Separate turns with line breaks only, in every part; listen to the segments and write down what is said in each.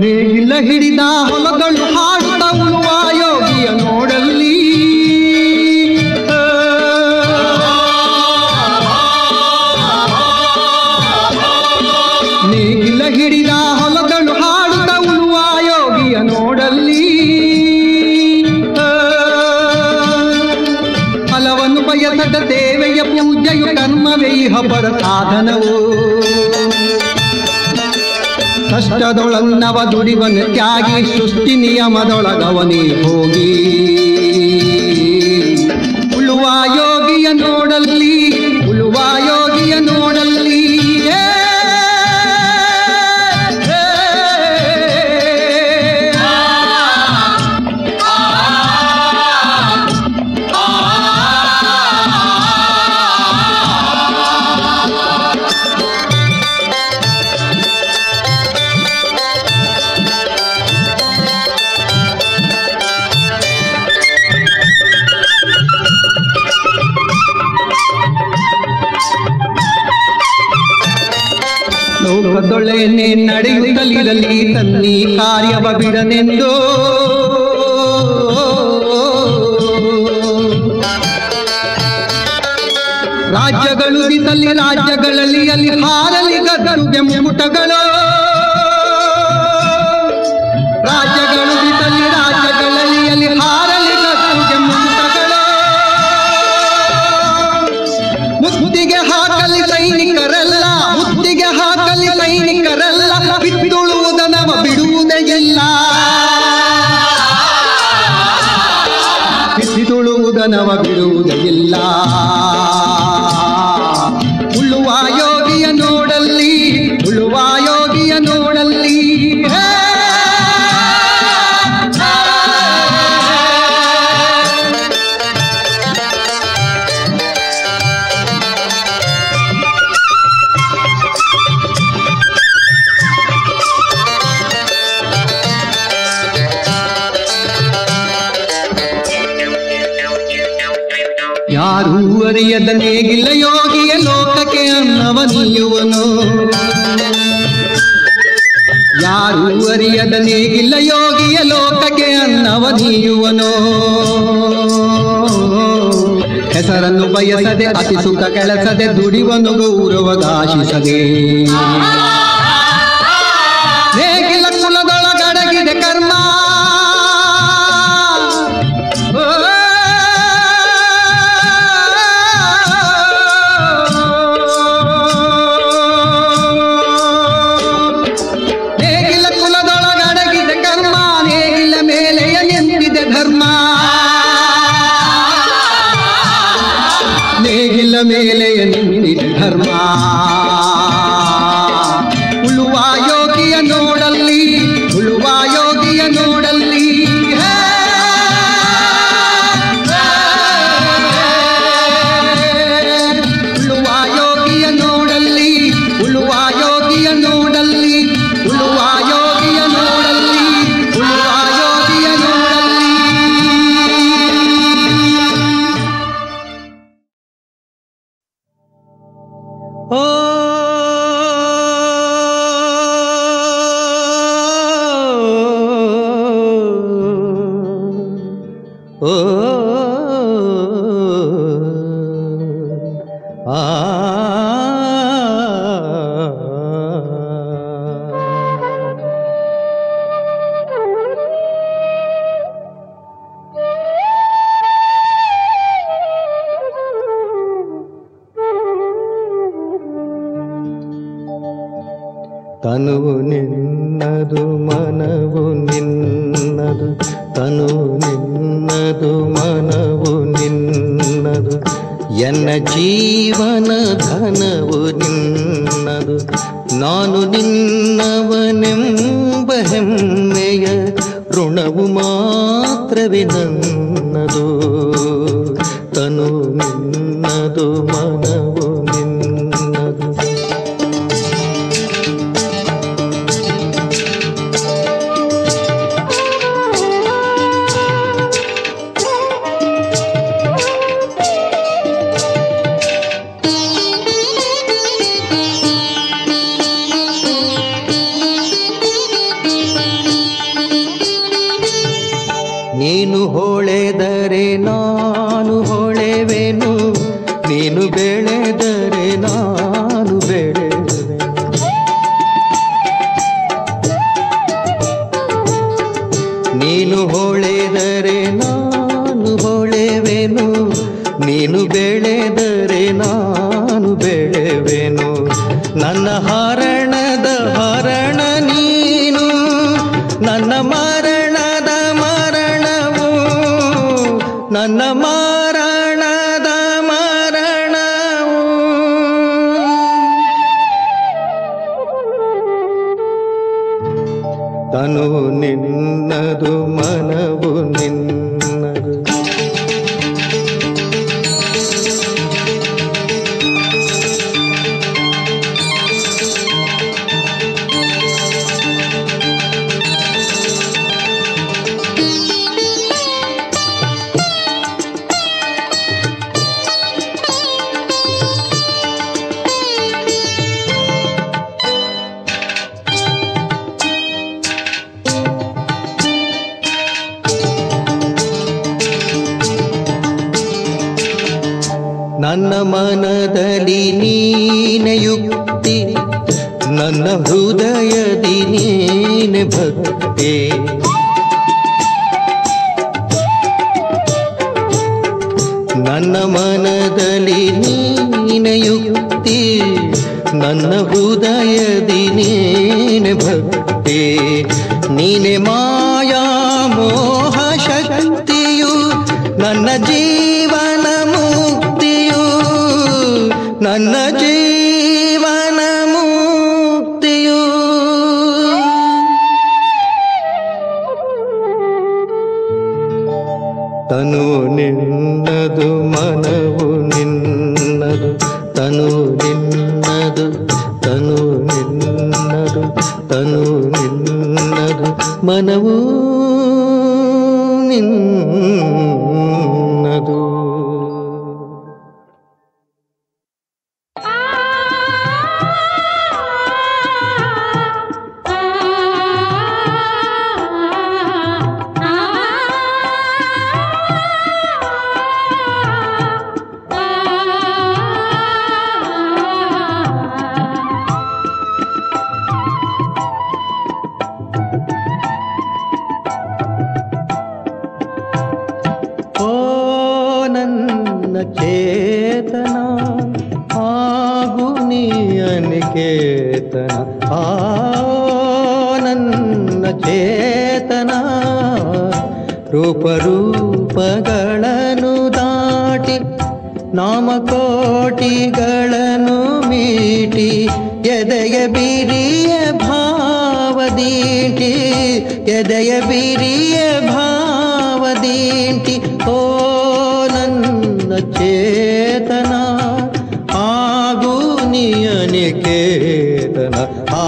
ನೇಗಿಲ ಹಿಡಿದ ಹೊಲಗಳು ಹಾಡುತ್ತ ಉಳುವ ಯೋಗಿಯ ನೋಡಲ್ಲಿ ನೇಗಿಲ ಹಿಡಿದ ಹೊಲಗಳು ಹಾಡುತ್ತ ಉಳುವ ಯೋಗಿಯ ನೋಡಲ್ಲಿ ಫಲವನ್ನು ಬಯಸದ ದೇವೆಯ ಪೂಜೆಯು ಕರ್ಮವೇ ಇಹ ಪರ ಸಾಧನವು ಕಷ್ಟದೊಳನ್ನವ ದುಡಿವನು ತ್ಯಾಗಿ ಸೃಷ್ಟಿ ನಿಯಮದೊಳಗವನೇ ಹೋಗಿ ಉಳುವ ಯೋಗಿಯ ನೋಡಲ್ಲಿ ಉಳುವ ಯೋಗಿಯ ನೋಡಲ್ಲಿ ಏ, ಏ, ಲೋಕದೊಳೆನೆ ನಡೆಯುತ್ತಲಿರಲಿ ತನ್ನಿ ಕಾರ್ಯವ ಬಿಡನೆಂದು ರಾಜ್ಯಗಳು ಬಿತ್ತಲ್ಲಿ ರಾಜ್ಯಗಳಲ್ಲಿ ಅಲ್ಲಿ ಹಾರಲಿ ಗದ್ದರುಗೆ ಮುಟಗಳು ರಾಜ್ಯಗಳು ಬಿತ್ತಲ್ಲಿ ರಾಜ್ಯಗಳಲ್ಲಿ ಅಲ್ಲಿ ಹಾರಲಿ ಗದ್ದರುಗೆ ಮುಟಗಳು ಮುತ್ತಿಗೆ ಹಾಕಲಿ ಸೈನಿಕರೆಲ್ಲ ಮುತ್ತಿಗೆ ಹಾಕಲಿ ಸೈನಿಕರೆಲ್ಲ ಬಿತ್ತುಳುವುದನವ ಬಿಡುವುದೇ ಇಲ್ಲ ಬಿಸಿದುಳುವುದನವ ಬಿಡುವುದೇ ಇಲ್ಲ ಉಳುವ ಯೋಗಿಯ ನೋಡಲ್ಲಿ ಉಳುವ ಯೋಗಿಯ ನೋಡಲ್ಲಿ ಹೇ! ಯಾರೂ ಅರಿಯದ ನೇಗಿಲ್ಲ ಯೋಗಿಯ ಲೋಕಕ್ಕೆ ಅನ್ನವ ನೀಯುವನು ಯಾರೂ ಅರಿಯದ ನೇಗಿಲ್ಲ ಯೋಗಿಯ ಲೋಕಕ್ಕೆ ಅನ್ನವ ನೀಯುವನು ಹೆಸರನ್ನು ಬಯಸದೆ ಅತಿ ಸುಖ ಕೆಲಸದೆ ದುಡಿವನು ಗೌರವಗಾಶಿಸದೆ ನೇಗಿಲ ಕುಲದೊಳಗಡಗಿದೆ ಕರ್ಮ ಓ ನೇಗಿಲ ಕುಲದೊಳಗಡಗಿದೆ ಕರ್ಮ ನೇಗಿಲ ಮೇಲೆಯ ನಿಂತಿದೆ ಧರ್ಮ ನೇಗಿಲ ಮೇಲೆಯ ನಿಂತಿದೆ ಧರ್ಮ ಉಳುವ ಯೋಗಿಯ ನೋಡಲ್ಲಿ ಉಳುವ ಯೋಗಿಯ ನೋಡಲ್ಲಿ ಹೇ! ಉಳುವ ಯೋಗಿಯ ನೋಡಲ್ಲಿ ಉಳುವ ಯೋಗಿಯ ನೋಡಲ್ಲಿ ಉಳುವ ಯೋಗಿಯ ನೋಡಲ್ಲಿ ಉಳುವ ಯೋಗಿಯ ನೋಡಲ್ಲಿ ಓ ಓ ಆ ತನುವು ನಿನ್ನದು ಮನವು ನಿನ್ನದು ತನು ನಿನ್ನದು ಮನವು ನಿನ್ನದು ಎನ್ನ ಜೀವನ ಧನವು ನಿನ್ನದು ನಾನು ನಿನ್ನವನೆಂಬ ಹೆಮ್ಮೆಯ ಋಣವು ಮಾತ್ರವೇ ನನ್ನದು ತನು ನಿನ್ನದು ಮನವು ನಿನ್ನದು ನಾನು ಹೊಳೆವೆನು ನೀನು ಬೆಳೆದರೆ ನಾನು ಬೆಳೆವೆನು ನೀನು ಹೊಳೆದರೆ ನಾನು ಹೊಳೆವೆನು ನೀನು ಬೆಳೆದರೆ ನಾನು ಬೆಳೆವೆನು ನನ್ನ ಹರಣದ ಹರಣ ನೀನು ನನ್ನ ಮರಣದ ಮರಣವು ನನ್ನ ಮರಣದ ಮರಣವು ತನು ನಿನ್ನದು ಮನವು ನಿನ್ನದು ನನ್ನ ಮನದಲ್ಲಿ ನೀನೆ ಯುಕ್ತಿ ನನ್ನ ಹೃದಯದಿ ನೀನೆ ಭಕ್ತಿ ನನ್ನ ಮನದಲ್ಲಿ ನೀನೆ ಯುಕ್ತಿ ನನ್ನ ಹೃದಯದಿ ನೀನೆ ಭಕ್ತಿ ನೀನೆ ಮಾಯಾ ಮೋಹ ಶಕ್ತಿಯು ನನ್ನ ಜೀವನ ಮುಕ್ತಿಯು ನನ್ನ ಜೀವನ ಮುಕ್ತಿಯು ತನು ನಿನ್ನದು ಮನವು ನಿನ್ನದು ತನು ನಿನ್ನದು ತನು ನಿನ್ನದು ತನು ನಿನ್ನದು ಮನವು ನಿನ್ನದು ಓ ನನ್ನ ಚೇತನ ಆಗು ನೀ ಅನಿಕೇತನ ಆ ನನ್ನ ಚೇತನ ರೂಪರೂಪಗಳನ್ನು ದಾಟಿ ನಾಮಕೋಟಿಗಳನ್ನು ಮೀಟಿ ಎದೆಯ ಬಿರಿಯ ಭಾವದೀಟಿ ಎದೆಯ ಬಿರಿಯ ಭಾವದೀಟಿ ಓ ನನ್ನ ಚೇತನ ಆಗು ನಿಯನಿಕೇತನ ಆ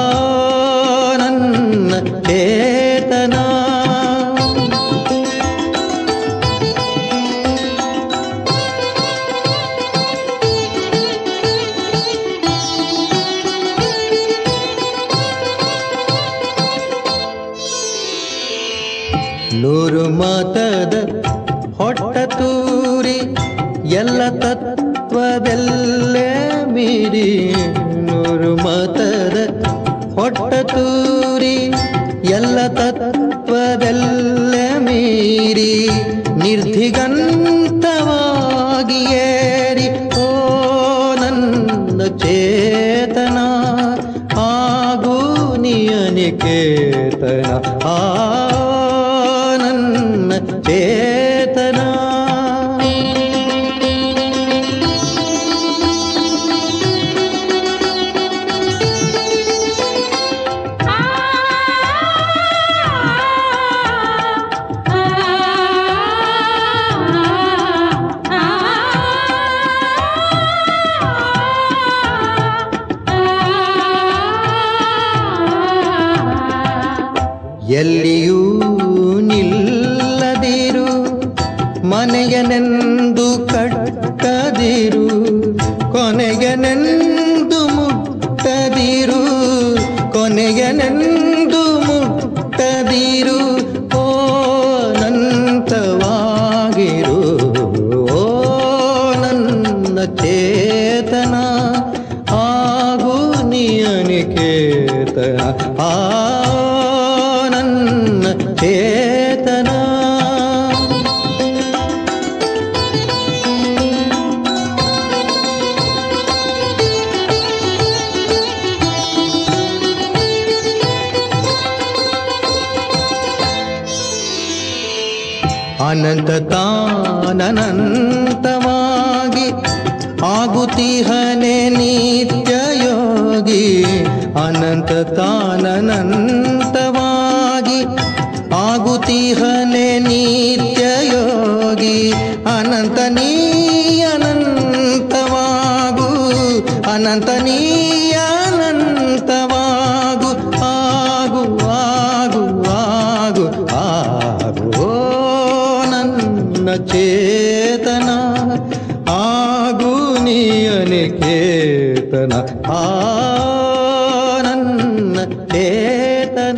ನನ್ನ ಚೇತನ ನೂರು ಮತದ ಹೊಟ್ಟ ತೂರಿ ಎಲ್ಲ ತತ್ವದಲ್ಲೇ ಮೀರಿ ನೂರು ಮತದ ಹೊಟ್ಟ ತೂರಿ ಎಲ್ಲ ತತ್ವದಲ್ಲೇ ಮೀರಿ ನಿರ್ಧಿಗಂತವಾಗಿ ಏರಿ ಓ ನನ್ನ ಚೇತನ ಆಗು ನಿಯನಿಕೇತನ ಆ ನನ್ನ ಚೇತನ ಎಲ್ಲಿಯೂ ನಿಲ್ಲದಿರು ಮನೆಯನೆಂದು ಕಟ್ಟದಿರು ಕೊನೆಯನೆಂದು ಮುಟ್ಟದಿರು ಕೊನೆಯನೆಂದು ಮುಟ್ಟದಿರು ಓ ನಂತವಾಗಿರು ಚೇತನ ಅನಂತ ತಾನನಂತವಾಗಿ ಆಗುತ್ತಿಹನೆ ನಿತ್ಯ ಯೋಗಿ ಅನಂತ ತಾನನಂತವಾಗಿ ಆಗುತ್ತಿಹನೆ ನಿತ್ಯ ಯೋಗಿ ಅನಂತ ನೀ ಅನಂತವಾಗು ಅನಂತ ನೀ ಅನಂತವಾಗು ಆಗು ಆಗು ಆಗು ಆಗು ಓ ನನ್ನ ಚೇತನ ಆಗು ನೀಯನಿಕೇತನ ಆ ನನ್ನ ಚೇತನ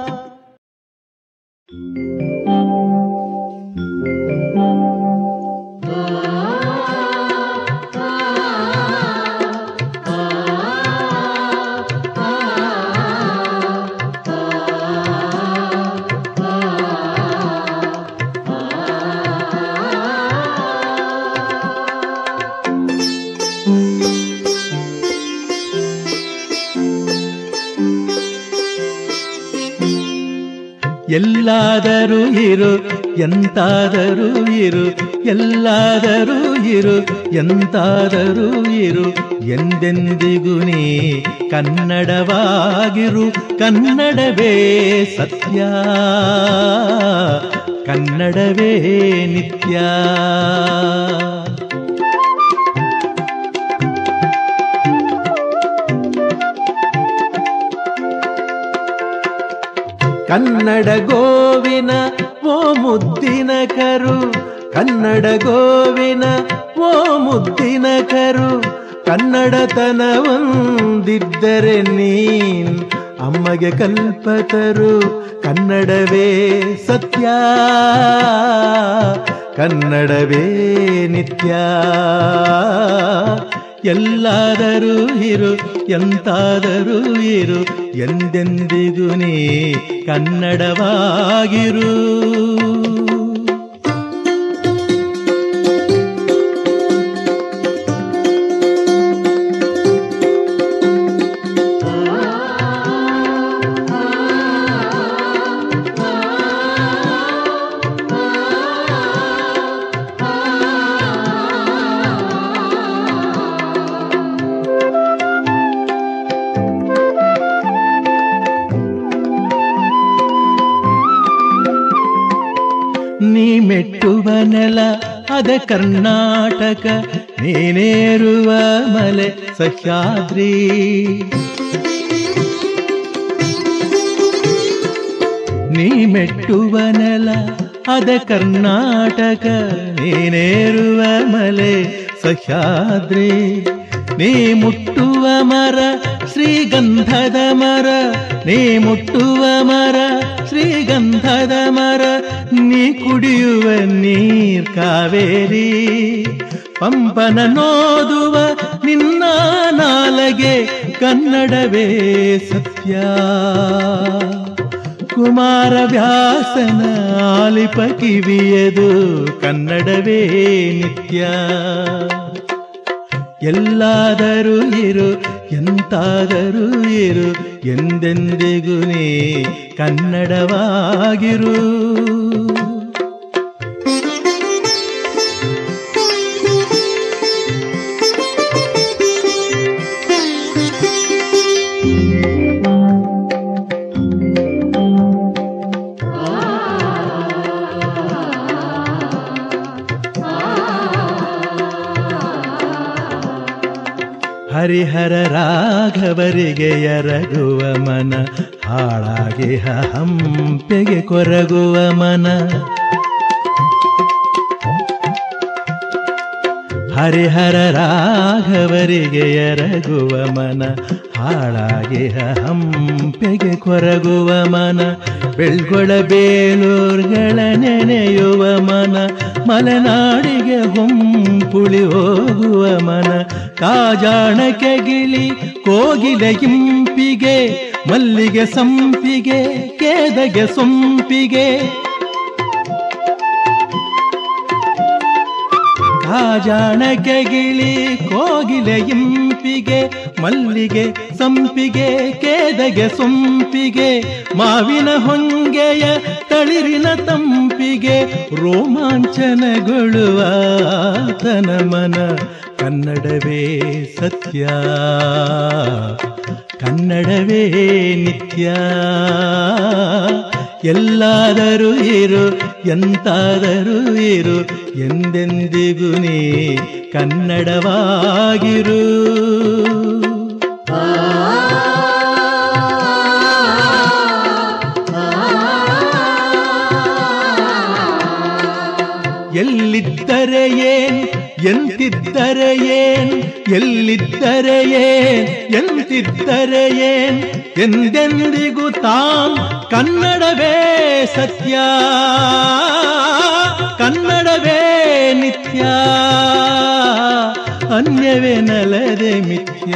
ಎಲ್ಲಾದರೂ ಇರು ಎಂತಾದರೂ ಇರು ಎಲ್ಲಾದರೂ ಇರು ಎಂತಾದರೂ ಇರು ಎಂದೆಂದಿಗೂ ನೀ ಕನ್ನಡವಾಗಿರು ಕನ್ನಡವೇ ಸತ್ಯ ಕನ್ನಡವೇ ನಿತ್ಯ ಕನ್ನಡ ಗೋವಿನ ಓ ಮುದ್ದಿನ ಕರು ಕನ್ನಡ ಗೋವಿನ ಓ ಮುದ್ದಿನ ಕರು ಕನ್ನಡತನ ಒಂದಿದ್ದರೆ ನೀನ್ ಅಮ್ಮಗೆ ಕಲ್ಪತರು ಕನ್ನಡವೇ ಸತ್ಯ ಕನ್ನಡವೇ ನಿತ್ಯ ಎಲ್ಲಾದರೂ ಇರು ಎಂತಾದರೂ ಇರು ಎಂದೆಂದಿಗೂ ನೀ ಕನ್ನಡವಾಗಿರು ನೀ ಮೆಟ್ಟುವ ನೆಲ ಅದ ಕರ್ನಾಟಕ ನೀನೇರುವ ಮಲೆ ಸಹ್ಯಾದ್ರಿ ನೀ ಮೆಟ್ಟುವ ನೆಲ ಅದ ಕರ್ನಾಟಕ ನೀನೇರುವ ಮಲೆ ಸಹ್ಯಾದ್ರಿ ನೀ ಮುಟ್ಟುವ ಮರ ಶ್ರೀಗಂಧದ ಮರ ನೀ ಮುಟ್ಟುವ ಮರ ಶ್ರೀಗಂಧದ ಮರ ನೀ ಕುಡಿಯುವ ನೀರ್ ಕಾವೇರಿ ಪಂಪನ ನೋದುವ ನಿನ್ನ ನಾಲಗೆ ಕನ್ನಡವೇ ಸತ್ಯ ಕುಮಾರ ವ್ಯಾಸನ ಆಲಿಪ ಕಿವಿಯದು ಕನ್ನಡವೇ ನಿತ್ಯ ಎಲ್ಲಾದರೂ ಇರು ಎಂತಾದರೂ ಇರು ಎಂದೆಂದಿಗೂ ನೀ ಕನ್ನಡವಾಗಿರು ಹರಿಹರ ರಾಘವರಿಗೆ ಎರಗುವ ಮನ ಹಾಳಾಗಿ ಹಂಪೆಗೆ ಕೊರಗುವ ಮನ ಹರಿಹರ ರಾಘವರಿಗೆ ಎರಗುವ ಮನ ಹಾಳಾಗಿ ಹಂಪೆಗೆ ಕೊರಗುವ ಮನ ಬೆಳ್ಗೊಳ ಬೇಲೂರ್ಗಳ ನೆನೆಯುವ ಮನ ಮಲೆನಾಡಿಗೆ ಹೊಂಪುಳಿ ಹೋಗುವ ಮನ ಕಾಜಾಣಕ್ಕೆ ಗಿಳಿ ಕೋಗಿಲೆ ಇಂಪಿಗೆ ಮಲ್ಲಿಗೆ ಸಂಪಿಗೆ ಕೇದಗೆ ಸೊಂಪಿಗೆ ಕಾಜಾಣಕ್ಕೆ ಗಿಳಿ ಕೋಗಿಲೆ ಇಂಪಿಗೆ ಮಲ್ಲಿಗೆ ಸಂಪಿಗೆ ಕೇದಗೆ ಸೊಂಪಿಗೆ ಮಾವಿನ ಹೊಂಗೆಯ ತಳಿರಿನ ತಂಪಿಗೆ ರೋಮಾಂಚನಗೊಳ್ಳುವ ತನ ಮನ ಕನ್ನಡವೇ ಸತ್ಯ ಕನ್ನಡವೇ ನಿತ್ಯ ಎಲ್ಲಾದರೂ ಇರು ಎಂತಾದರೂ ಇರು ಎಂದೆಂದಿಗೂ ನೀ ಕನ್ನಡವಾಗಿರು ಎಲ್ಲಿದ್ದರೆ ಏನ್ ಎಂತಿದ್ದರೆ ಏನ್ ಎಲ್ಲಿದ್ದರೆ ಏನ್ ಎಂತಿದ್ದರೆ ಏನ್ ಎಂದೆಂದಿಗೂ ತಾಂ ಕನ್ನಡವೇ ಸತ್ಯ ಕನ್ನಡವೇ ನಿತ್ಯ ಅನ್ಯವೇ ನಲದೆ ಮಿಥ್ಯ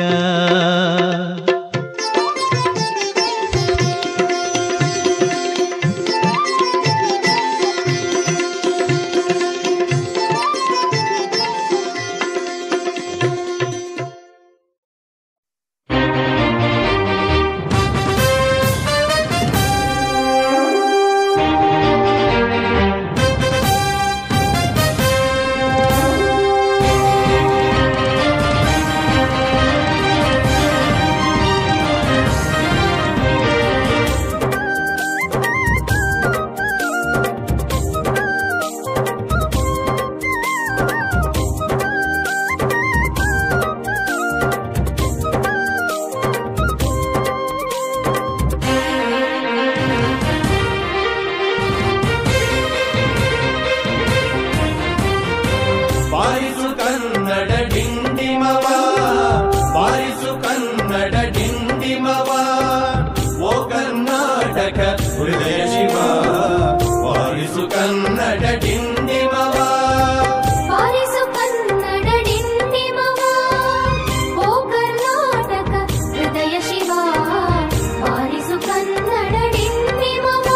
ಬಾರಿಸು ಕನ್ನಡ ಡಿಂಡಿಮವ ಬಾರಿಸು ಕನ್ನಡ ಡಿಂಡಿಮವ ಓ ಕರ್ನಾಟಕ ಹೃದಯ ಶಿವ ಬಾರಿಸು ಕನ್ನಡ ಡಿಂಡಿಮವ
ಬಾರಿಸು ಕನ್ನಡ ಡಿಂಡಿಮವ ಓ ಕರ್ನಾಟಕ ಹೃದಯ ಶಿವ ಬಾರಿಸು ಕನ್ನಡ ಡಿಂಡಿಮವ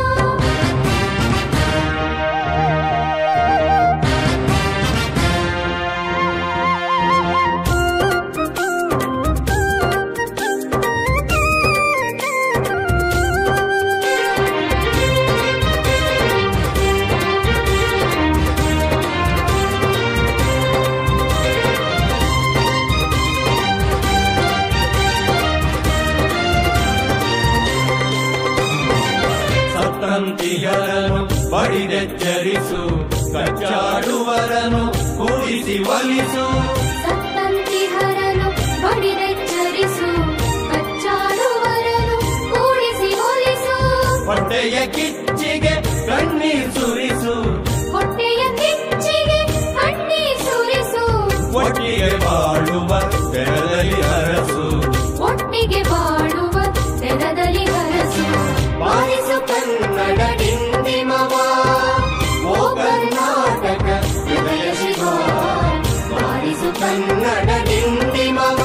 ಸಪ್ತಂತಿಗರನು ಬಡಿದೆಚ್ಚರಿಸು ಕಚ್ಚಾಡುವರನು ಕೂಡಿಸಿ ಒಲಿಸು
ಸತ್ತಂತಿಹರನು ಬಡಿದೆಚ್ಚರಿಸು ಕಚ್ಚಾಡುವರನು ಕೂಡಿಸಿ ಒಲಿಸು
ಹೊಟ್ಟೆಯ ಕಿಚ್ಚಿಗೆ ಕಣ್ಣೀರ್ ಸುರಿಸು
ಹೊಟ್ಟೆಯ ಕಿಚ್ಚಿಗೆ ಕಣ್ಣೀರ್ ಸುರಿಸು
ಒಟ್ಟಿಗೆ ಬಾಳುವ ಬೆರದಲ್ಲಿ ಅರಸು
ಒಟ್ಟಿಗೆ ಬಾಳುವ ತೆರದಲ್ಲಿ ಬರಸು
ಬಾರಿಸು ಕನ್ನಡ ಡಿಂಡಿಮವ ಓ ಕರ್ನಾಟಕ ಹೃದಯ ಶಿವ ಬಾರಿಸು ಕನ್ನಡ ಡಿಂಡಿಮವ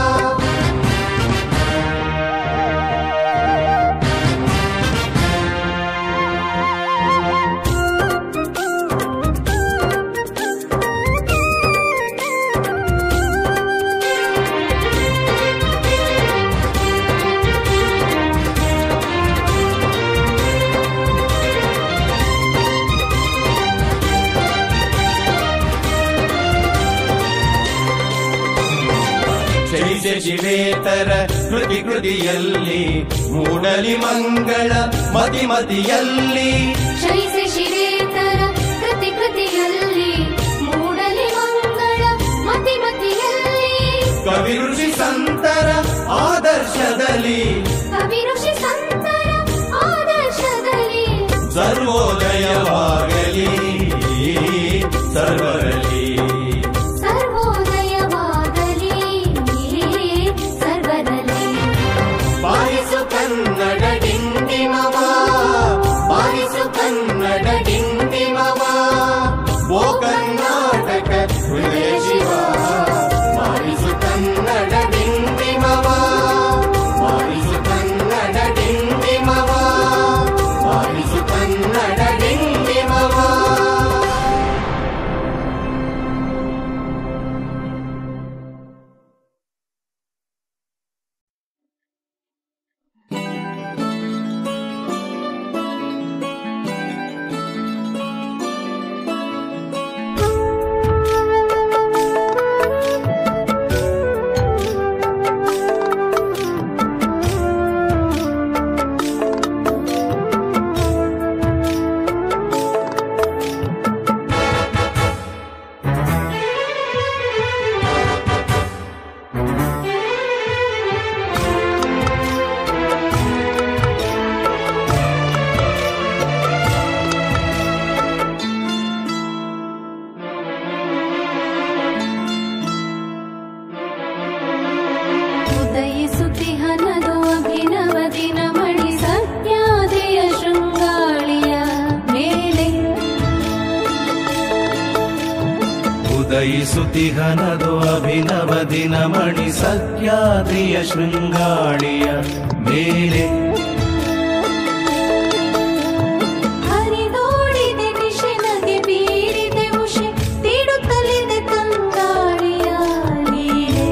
ಚೈತ್ಯ ಶಿವೇತರ ಕೃತಿ ಕೃತಿಯಲ್ಲಿ ಮೂಡಲಿ ಮಂಗಳ ಮತಿ ಮತಿಯಲ್ಲಿ
ಶೈಸೆ ಶಿವೇತರ ಕೃತಿ ಕೃತಿಯಲ್ಲಿ ಮೂಡಲಿ ಮಂಗಳ ಮತಿ ಮತಿಯಲ್ಲಿ
ಕವಿ ಋಷಿ ಸಂತರ ಆದರ್ಶದಲ್ಲಿ
ಕವಿ ಋಷಿ ಸಂತರ ಆದರ್ಶದಲ್ಲಿ
ಸರ್ವೋದಯವಾಗಲಿ ಸರ್ವರಲ್ಲಿ
ಸರ್ವೋದಯವಾಗಲಿ ಸರ್ವರಲ್ಲಿ
ಬಾರಿಸು ಕನ್ನಡ ಡಿಂಡಿಮವ ಬಾರಿಸು ಕನ್ನಡ ಡಿಂಡಿಮವ ಓ ಕರ್ನಾಟಕ ಹೃದಯ ಶಿವ ಬಾರಿಸು ಕನ್ನಡ ಡಿಂಡಿಮವ ಬಾರಿಸು
ಉದಯಿಸುತಿಹನದು ಅಭಿನವ ದಿನಮಣಿ ಸತ್ಯಾದ್ರಿಯ ಶೃಂಗಾಳಿಯ ಮೇಲೆ
ಹರಿದೋಡಿದೆ ನಿಶೆ ನಗೆ ಬೀರಿದೆ ಉಷೆ ತೀಡುತ್ತಲಿದೆ ತಂಗಾಳಿಯ ನೀರೆ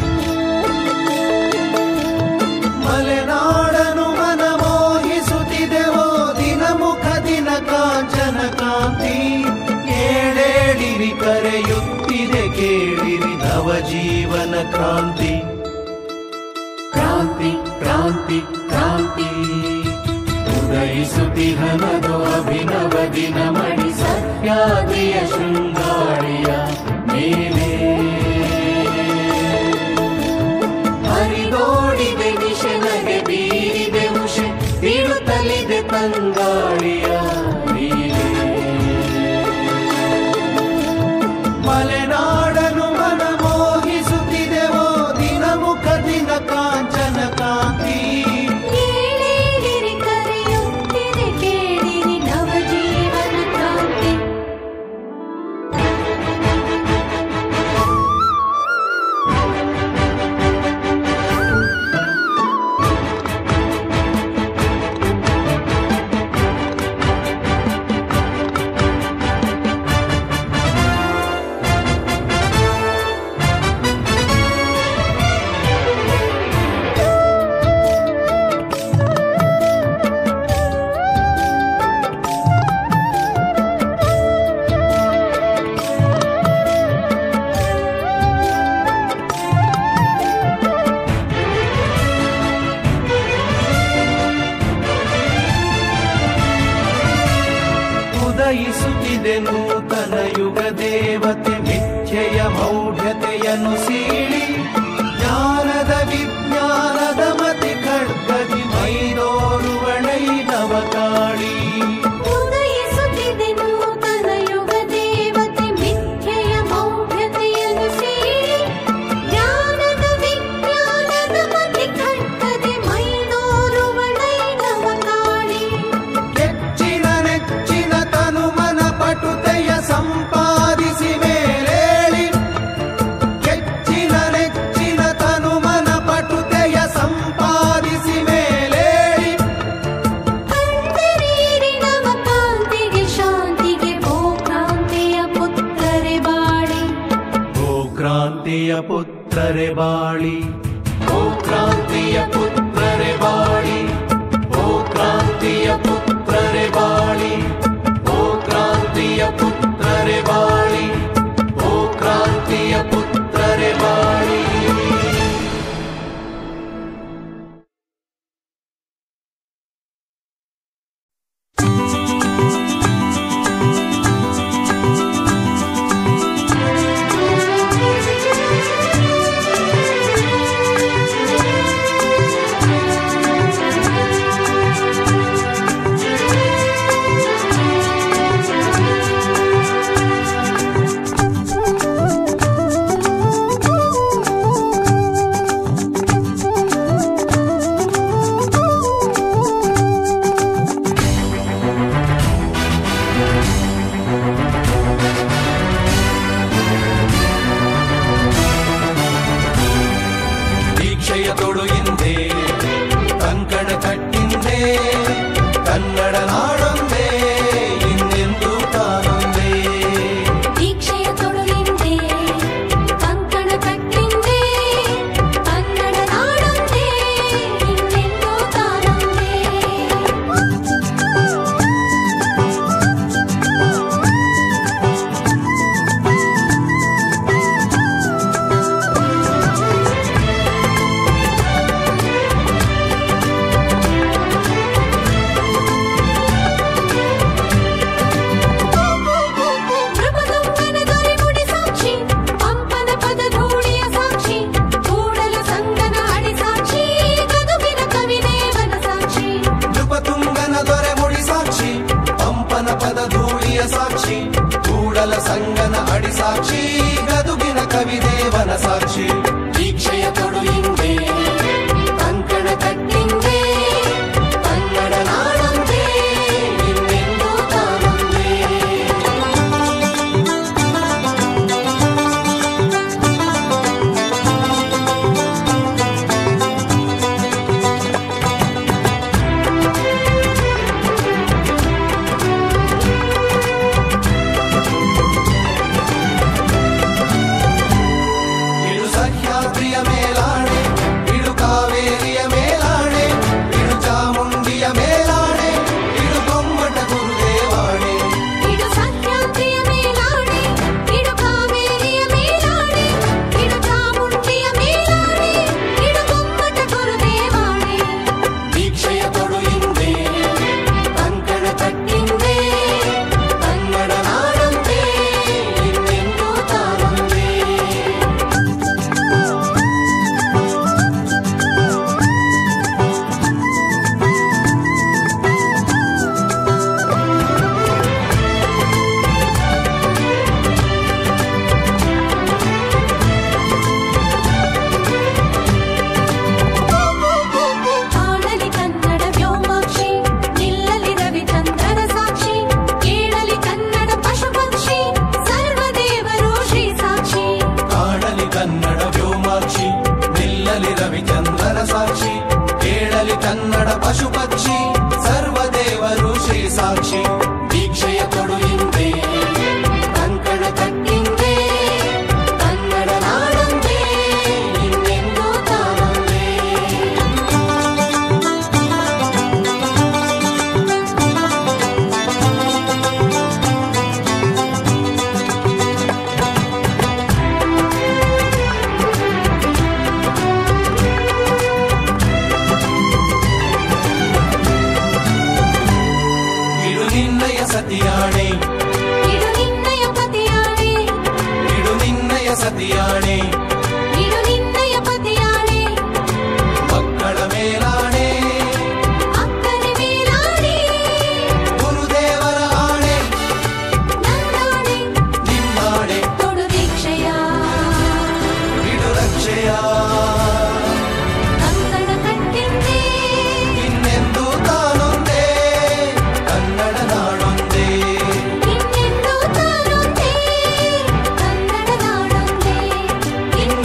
ಮಲೆನಾಡನು ಮನ ಮೋಹಿಸುತ್ತಿದೆವೋ ದಿನ ಮುಖ ದಿನ ಕಾಂಚನ ಕಾಂತಿ ಏಳೇಳಿರಿ ಕರೆಯುತ್ತಿದೆ ಕೇಳಿರಿ ನವ ಜೀವನ ಕ್ರಾಂತಿ ಕ್ರಾಂತಿ ಕ್ರಾಂತಿ ಕ್ರಾಂತಿ ಉದಯಿಸುತ್ತಿಹನದು ಅಭಿನವ ದಿನ ಮಣಿ ಸತ್ಯಾದಿಯ ಶೃಂಗಾಳಿಯ ಮೇಲೆ ಹರಿದೋಡಿದೆ ನಿಶೆ ನಗೆ ಬೀರಿದೆ ಉಷೆ ಬೀಳುತ್ತಲಿದೆ ತಂಗಾಳಿಯ ನೀಲೆ ಮಲೆನಾಡನು ಮನ ಮೋಹಿಸುತ್ತಿದೆವೋ ದಿನ ಮುಖ ದಿನ ಕಾಂಚನ ಕಾಂತಿ
ಏಳೇಳಿರಿ ಕರೆಯುತ್ತಿದೆ ಕೇಳಿರಿ ನವ ಜೀವನ ಕ್ರಾಂತಿ
ಉದಯಿಸುತ್ತಿದೆ ನೂತನ ಯುಗ ದೇವತೆ ಮಿಥ್ಯೆಯ ಮೌಢ್ಯತೆಯನ್ನು ಸೀಳಿ ಜ್ಞಾನದ ವಿಜ್ಞಾನದ ಮತಿ ಖಡ್ಗದಿ ಮೈದೋರುವಳೈ ನವಕಾಳಿ
ಉದಯಿಸುತ್ತಿದೆ ನೂತನ ಯುಗ ದೇವತೆ ಮಿಥ್ಯೆಯ ಮೌಢ್ಯತೆಯನ್ನು ಸೇರಿ ಜ್ಞಾನದ ವಿಜ್ಞಾನದ ಮತಿ ಖಡ್ಗದೆ ಮೈದೋರುವಳೈ ನವಕಾಳಿ
ಹೆಚ್ಚಿನ ನೆಚ್ಚಿನ ತನು ಮನ ಪಟುತೆಯ ಸಂಪಾದಿಸಿ ಮೇಲೇಳಿ ಹೆಚ್ಚಿನ ನೆಚ್ಚಿನ ತನು ಮನ ಪಟುತೆಯ ಸಂಪಾದಿಸಿ ಮೇಲೇಳಿ
ಕಂದಿರೀರಿ ನವಕಾಂತಿಗೆ ಶಾಂತಿಗೆ ಭೋ ಕ್ರಾಂತಿಯ ಪುತ್ರರೆ ಬಾಳಿ
ಓ ಕ್ರಾಂತಿಯ ಪುತ್ರರೆ ಬಾಳಿ ಓ ಕ್ರಾಂತಿಯ ಪುತ್ರರೆ ಬಾಳಿ ಓ ಕ್ರಾಂತಿಯ ಪುತ್ರರೆ ಬಾಳಿ ಓ ಕ್ರಾಂತಿಯ ಪುತ್ರರೆ ಬಾಳಿ ಓ ಕ್ರಾಂತಿಯ ಪುತ್ರರೆ ಬಾಳಿ ದೀಕ್ಷೆಯ ತೊಡು ಹಿಂದೆ ಕಂಕಣ ಕಟ್ಟಿಂದೆ ಕನ್ನಡ ನಾಡೊಂದೇ ಇನ್ನೆಂದು ತಾನೊಂದೇ
ದೀಕ್ಷೆಯ ತೊಡುಲಿಂದೆ ಕಂಕಣ ಕಟ್ಟಿಂದೆ ಕನ್ನಡ ನಾಡೊಂದೇ ಇನ್ನೆಂದೋ ತಾನೊಂದೇ ನೃಪತುಂಗನ ದೊರೆ ನುಡಿ ಸಾಕ್ಷಿ ಪಂಪನ ಪದ ಧೂಳಿಯ ಸಾಕ್ಷಿ ಕೂಡಲ ಸಂಗನ ಅಡಿ ಸಾಕ್ಷಿ ಗದುಗಿನ ಕವಿದೇವನ ಸಾಕ್ಷಿ
ನೃಪತುಂಗನ ದೊರೆ ಮುಡಿ ಸಾಕ್ಷಿ ಪಂಪನ ಪದ ಧೂಳಿಯ ಸಾಕ್ಷಿ ಕೂಡಲ ಸಂಗನ ಅಡಿ ಸಾಕ್ಷಿ ಗದುಗಿನ ಕವಿದೇವನ ಸಾಕ್ಷಿ ದೀಕ್ಷೆಯ ತೊಡು ಹಿಂದೆ ಕಂಕಣ ಕಟ್ಟಿಂದೆ ಕನ್ನಡ ನಾಡೊಂದೇ ಇನ್ನೆಂದೂ ತಾನೊಂದೇ ಪತಿಯಾಣೆ
ಇಡು ನಿನ್ನಯ ಪತಿಯಾಣೆ
ಮಕ್ಕಳ ಮೇಲಾಣೆ
ಅಕ್ಕರೆ ಮೇಲಾಣೆ
ಗುರುದೇವರ ಆಣೆ
ನನ್ನಾಣೆ
ನಿನ್ನಾಣೆ
ತೊಡು ದೀಕ್ಷೆಯ
ಇಡು ರಕ್ಷೆಯ
ಕಂಕಣ ಕಟ್ಟಿಂದೆ
ಇನ್ನೆಂದು ತಾನೊಂದೇ ಕನ್ನಡ ನಾಡೊಂದೇ
ಇನ್ನೆಂದು ತಾನೊಂದೇ ಕನ್ನಡ ನಾಡೊಂದೇ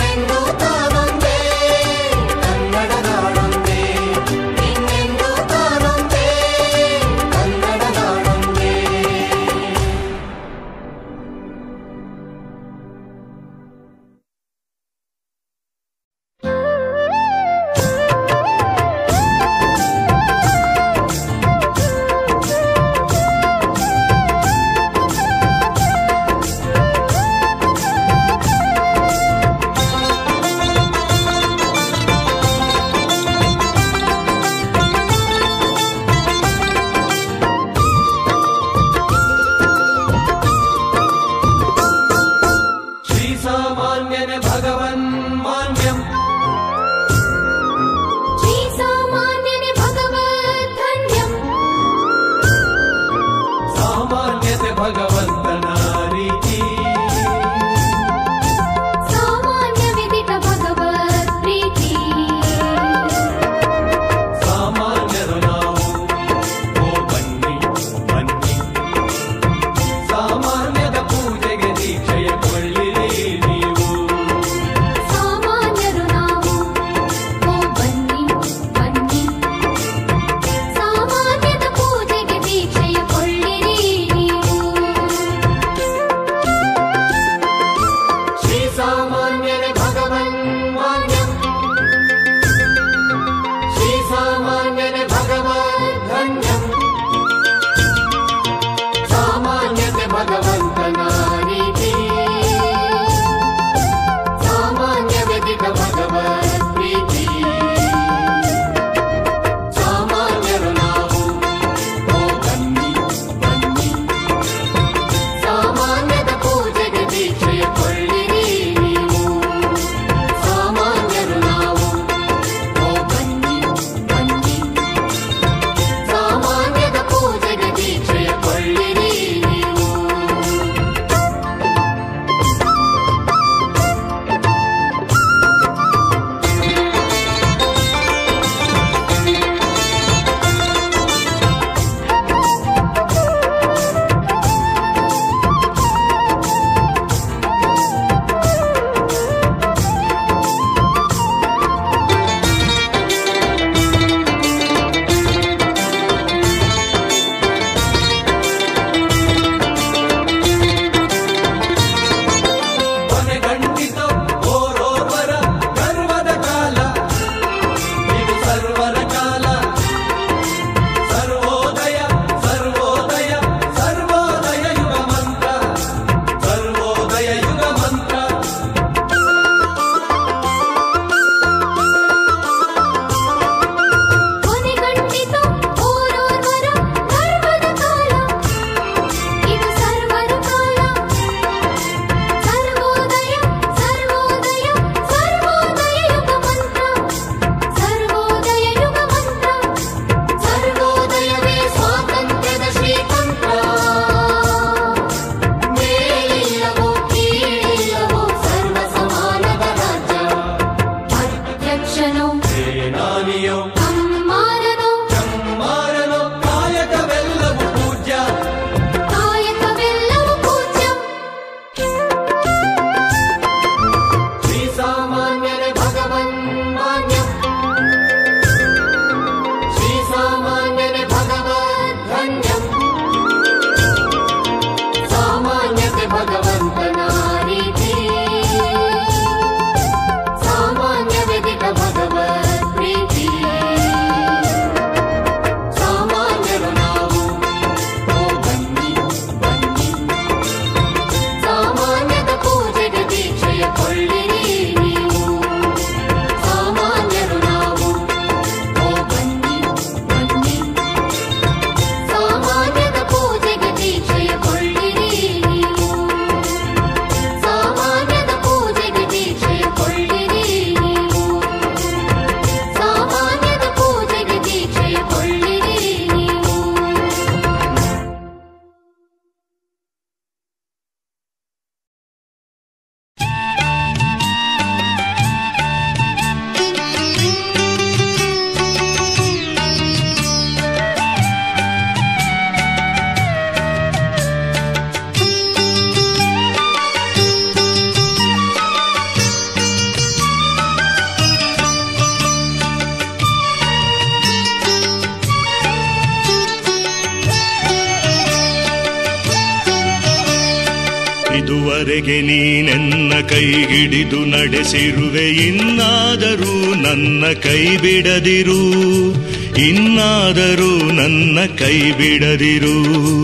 ಇದುವರೆಗೆ ನೀನೆನ್ನ ಕೈಗಿಡಿದು ನಡೆಸಿರುವೆ ಇನ್ನಾದರೂ ನನ್ನ ಕೈ ಬಿಡದಿರು ಇನ್ನಾದರೂ ನನ್ನ ಕೈ ಬಿಡದಿರು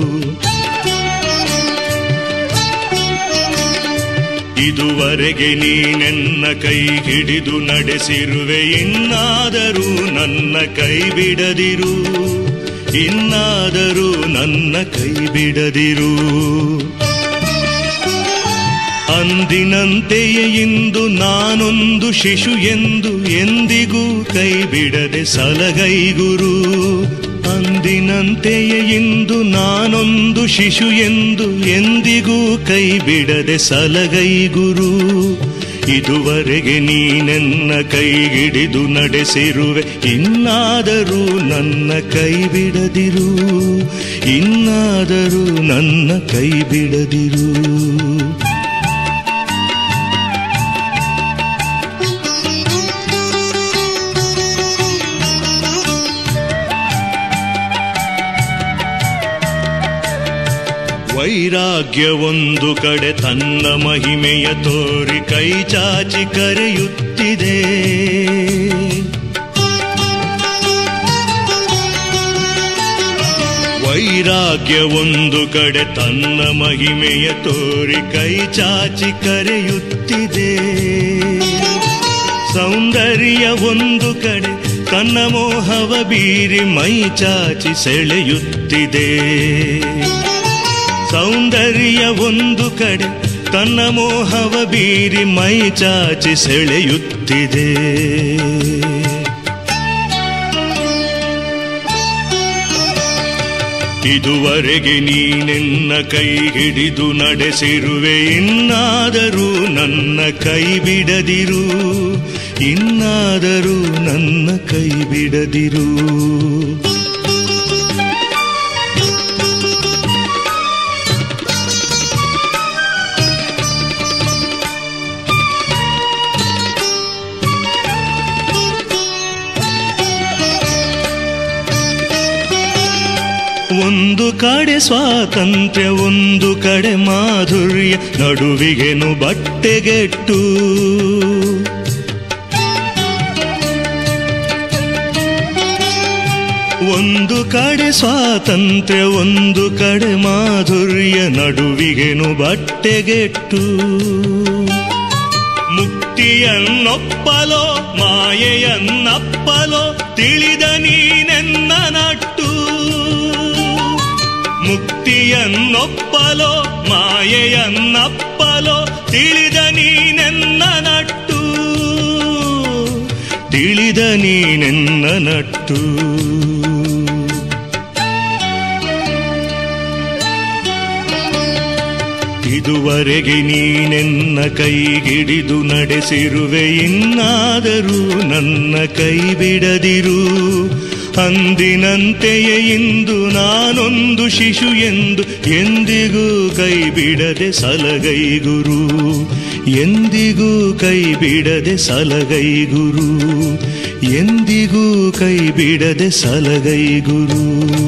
ಇದುವರೆಗೆ ನೀನೆನ್ನ ಕೈ ಹಿಡಿದು ನಡೆಸಿರುವೆ ಇನ್ನಾದರೂ ನನ್ನ ಕೈ ಬಿಡದಿರು ಇನ್ನಾದರೂ ನನ್ನ ಕೈ ಬಿಡದಿರು ಅಂದಿನಂತೆಯೇ ಇಂದು ನಾನೊಂದು ಶಿಶು ಎಂದು ಎಂದಿಗೂ ಕೈ ಬಿಡದೆ ಸಲಗೈಗುರು ಅಂದಿನಂತೆಯೇ ಇಂದು ನಾನೊಂದು ಶಿಶು ಎಂದು ಎಂದಿಗೂ ಕೈ ಬಿಡದೆ ಸಲಗೈಗುರು ಇದುವರೆಗೆ ನೀನೆನ್ನ ಕೈಗಿಡಿದು ನಡೆಸಿರುವೆ ಇನ್ನಾದರೂ ನನ್ನ ಕೈ ಬಿಡದಿರು ಇನ್ನಾದರೂ ನನ್ನ ಕೈ ಬಿಡದಿರು ವೈರಾಗ್ಯ ಒಂದು ಕಡೆ ತನ್ನ ಮಹಿಮೆಯ ತೋರಿ ಕೈ ಚಾಚಿ ಕರೆಯುತ್ತಿದೆ ವೈರಾಗ್ಯ ಒಂದು ಕಡೆ ತನ್ನ ಮಹಿಮೆಯ ತೋರಿ ಕೈ ಚಾಚಿ ಕರೆಯುತ್ತಿದೆ ಸೌಂದರ್ಯ ಒಂದು ಕಡೆ ತನ್ನ ಮೋಹವ ಬೀರಿ ಮೈ ಚಾಚಿ ಸೆಳೆಯುತ್ತಿದೆ ಸೌಂದರ್ಯ ಒಂದು ಕಡೆ ತನ್ನ ಮೋಹವ ಬೀರಿ ಮೈ ಚಾಚಿ ಸೆಳೆಯುತ್ತಿದೆ ಇದುವರೆಗೆ ನೀನೆನ್ನ ಕೈ ಹಿಡಿದು ನಡೆಸಿರುವೆ ಇನ್ನಾದರೂ ನನ್ನ ಕೈ ಬಿಡದಿರು ಇನ್ನಾದರೂ ನನ್ನ ಕೈ ಬಿಡದಿರು ಒಂದು ಕಡೆ ಸ್ವಾತಂತ್ರ್ಯ ಒಂದು ಕಡೆ ಮಾಧುರ್ಯ ನಡುವಿಗೆನು ಬಟ್ಟೆಗೆಟ್ಟು ಒಂದು ಕಡೆ ಸ್ವಾತಂತ್ರ್ಯ ಒಂದು ಕಡೆ ಮಾಧುರ್ಯ ನಡುವಿಗೆನು ಬಟ್ಟೆಗೆಟ್ಟು ಮುಕ್ತಿಯನ್ನೊಪ್ಪಲೋ ಮಾಯೆಯನ್ನಪ್ಪಲೋ ತಿಳಿದ ನೀನೆನ್ನ ನಟ್ಟು ಮುಕ್ತಿಯನ್ನೊಪ್ಪಲೋ ಮಾಯೆಯನ್ನಪ್ಪಲೋ ತಿಳಿದ ನೀನೆನ್ನ ನಟ್ಟು ತಿಳಿದ ನೀನೆನ್ನ ನಟ್ಟು ಇದುವರೆಗೆ ನೀನೆನ್ನ ಕೈಗಿಡಿದು ನಡೆಸಿರುವೆ ಇನ್ನಾದರೂ ನನ್ನ ಕೈ ಬಿಡದಿರು ಅಂದಿನಂತೆಯೇ ಇಂದು ನಾನೊಂದು ಶಿಶು ಎಂದು ಎಂದಿಗೂ ಕೈ ಬಿಡದೆ ಸಲಗೈಗುರು ಎಂದಿಗೂ ಕೈ ಬಿಡದೆ ಸಲಗೈಗುರು ಎಂದಿಗೂ ಕೈ ಬಿಡದೆ ಸಲಗೈಗುರು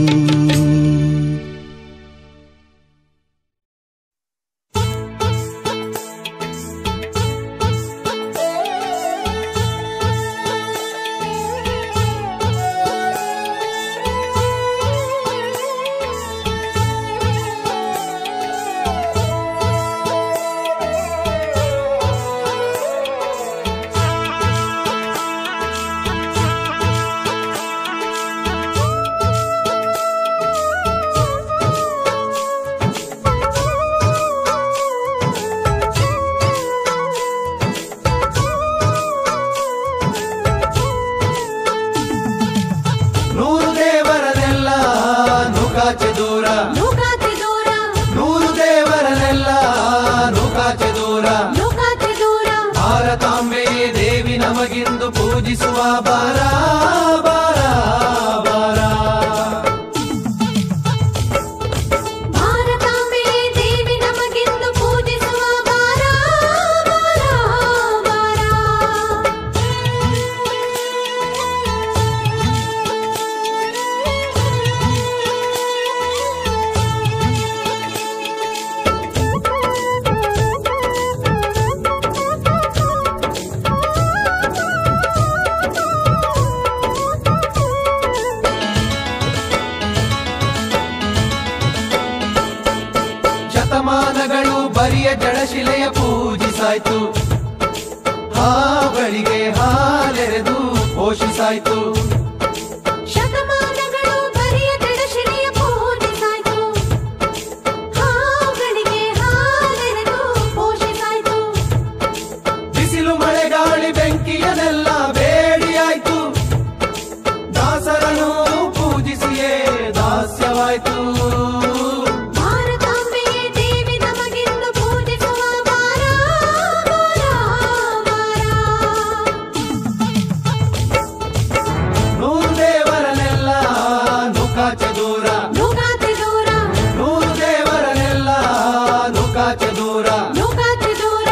ನೂರು ದೇವರನೆಲ್ಲ ನುಕಾಚೆ ದೂರ
ನೂಕಾತಿ ದೂರ
ನೂರು ದೇವರನೆಲ್ಲ ನುಕಾಚೆ ದೂರ
ನೂಕಾತಿ ದೂರ
ಭಾರತಾಂಬೆಯೇ ದೇವಿ ನಮಗಿಂದು ಪೂಜಿಸುವ ಬಾರ ಬಾರ ಬಾರ
ಭಾರತಾಂಬೆಯೇ ದೇವಿ ನಮಗಿಂದು ಪೂಜಿಸುವ ಬಾರ ಬಾರ ಬಾರ
ಪರಿಯ ಜಡಶಿಲೆಯ ಪೂಜಿಸಾಯ್ತು ಹಾಗಳಿಗೆ ಹಾಲೆರೆದು ಪೋಷಿಸಾಯ್ತು
ಶತಮಾನಗಳು ಬರಿಯ ಜಡಶಿಲೆಯ ಪೂಜಿಸಾಯ್ತು ಹಾವುಗಳಿಗೆ ಹಾಲೆರೆದು ಪೋಷಿಸಾಯ್ತು
ಬಿಸಿಲು ಮಳೆ ಗಾಳಿ ಬೆಂಕಿಯನೆಲ್ಲ ಬೇಡಿಯಾಯ್ತು ದಾಸರನು ಪೂಜಿಸಿಯೇ ದಾಸ್ಯವಾಯ್ತು
ಭಾರತಾಂಬೆಯೇ ದೇವಿ ನಮಗಿಂದು ಪೂಜಿಸುವ ವಾರ ವಾರ ವಾರ
ನೂರು ದೇವರನೆಲ್ಲ ನುಕಾಚೆ ದೂರ
ನುಗಾತಿ ದೂರ
ನೂರು ದೇವರನೆಲ್ಲ ನುಕಾಚೆ ದೂರ
ನುಗಾತಿ ದೂರ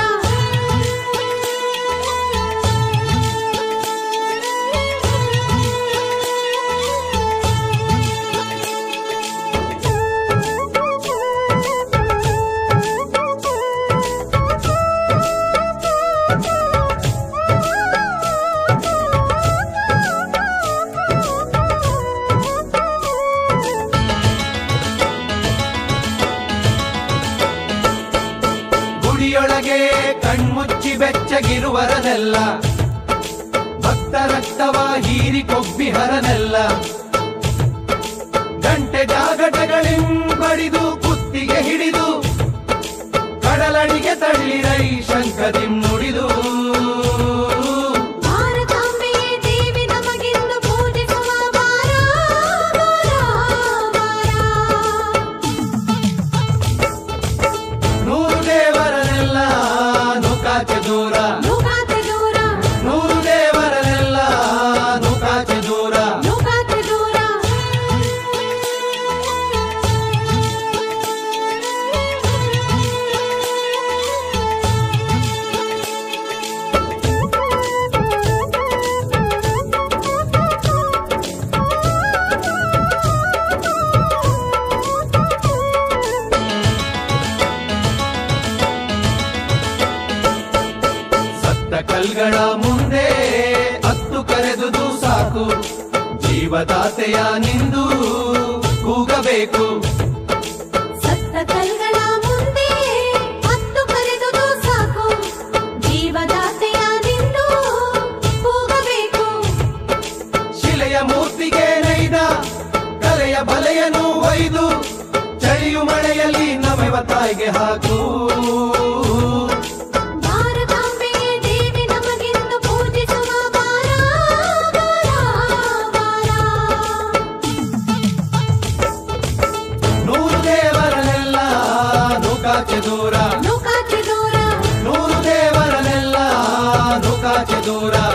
ಗುಡಿಯೊಳಗೆ ಕಣ್ಮುಚ್ಚಿ ಬೆಚ್ಚಗಿರುವರನೆಲ್ಲ ಭಕ್ತ ರಕ್ತವ ಹೀರಿ ಕೊಬ್ಬಿಹರನೆಲ್ಲ ಗಂಟೆ ಜಾಗಟಗಳಿಂಬಡಿದು ಕುತ್ತಿಗೆ ಹಿಡಿದು ಕಡಲಡಿಗೆ ತಳ್ಳಿರೈ ಶಂಕದಿಂ ನುಡಿದು
ಭಾರತಾಂಬೆಯೇ ದೇವಿ ನಮಗಿಂದು ಪೂಜಿಸುವ ವಾರ ವಾರ ವಾರ
ನೂರು ದೇವರನೆಲ್ಲ ನುಕಾಚೆ ದೂರ
ನುಗಾತಿ ದೂರ
ನೂರು ದೇವರನೆಲ್ಲ ನುಕಾಚೆ ದೂರ
ನುಗಾತಿ ದೂರ
ಸತ್ತ ಕಲ್ಗಳ ಮುಂದೆ ಹತ್ತು ಕರೆದುದು ಸಾಕು ಜೀವದಾತೆಯ ನಿಂದು ಕೂಗಬೇಕು
ಸತ್ತ ಕಲ್ಗಳ ಮುಂದೆ ಹತ್ತು ಕರೆದುದು ಸಾಕು ಜೀವದಾತೆಯ ನಿಂದು ಕೂಗಬೇಕು
ಶಿಲೆಯ ಮೂರ್ತಿಗೆ ನೈದ ಕಲೆಯ ಬಲೆಯನ್ನು ಒಯ್ದು ಚಳಿಯು ಮಳೆಯಲ್ಲಿ ನಮೆವ ತಾಯಿಗೆ ಹಾಕು
ಭಾರತಾಂಬೆಯೇ ದೇವಿ ನಮಗಿಂದು ಪೂಜಿಸುವ ವಾರ ವಾರ ವಾರ
ನೂರು ದೇವರನೆಲ್ಲ ನುಕಾಚೆ ದೂರ
ನುಕಾತಿ ದೂರ
ನೂರು ದೇವರನೆಲ್ಲ ನುಕಾಚೆ ದೂರ